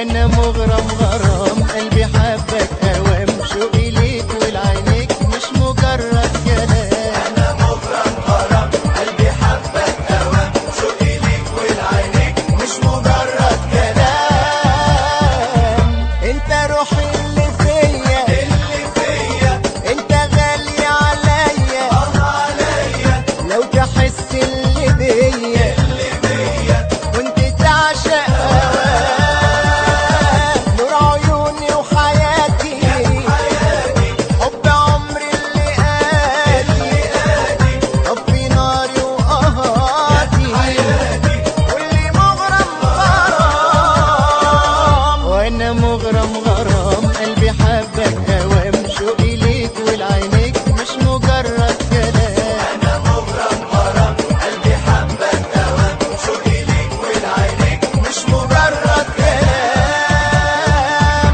وانا مغرم غرام قلبي حبك اوام شوقي ليك ولعينيك مش مجرد كلام انا مغرم غرام قلبي حبك اوام شوقي ليك ولعينيك مش مجرد كلام انت روحي اللي فيا اللي فيا انت غالي عليا اه عليا لو تحس اللي بيا اللي بيا وانت تعشق هواك نور عيوني وحياتي حياتي حب عمري اللي قالي ادي طفي ناري وقهاتي حياتي واللي مغرم غرام وانا مغرم غرام قلبي حبك اوام شوقي ليك ولعينيك مش مجرد كلام انا مغرم غرام قلبي حبك اوام شوقي ليك ولعينيك مش مجرد كلام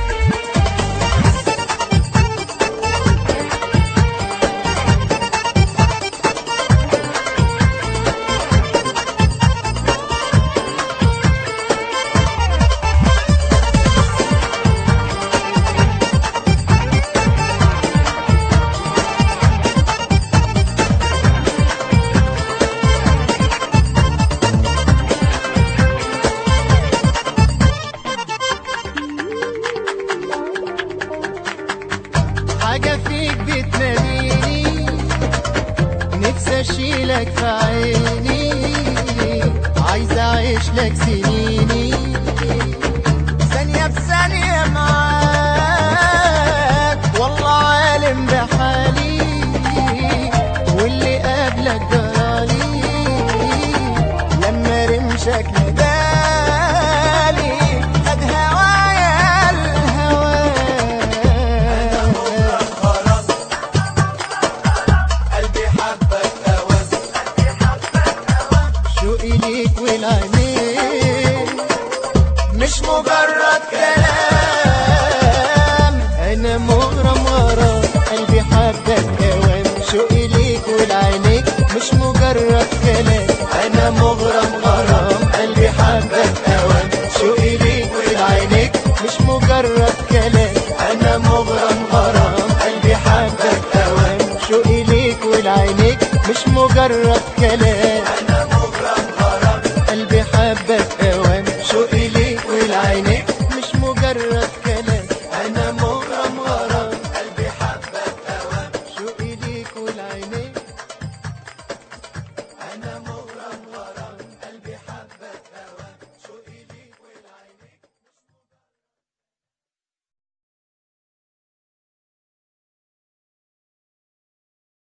حاجة فيك بتناديني نفسي اشيلك في عيني عايز اعيش لك سنيني ثانية بثانية معاك والله عالم بحالي واللي قبلك جرالي لما رمشك ندالي خد هوايا الهوى غرام قلبي حبك اوام شوقي ليك والعينين مش مجرد كلام انا مغرم غرام قلبي حبك اوام شوقي ليك والعينيك مش مجرد كلام انا مغرم غرام قلبي حبك اوام شوقي ليك والعينيك مش مجرد كلام انا مغرم غرام قلبي حبك اوام شوقي ليك والعينيك مش مجرد كلام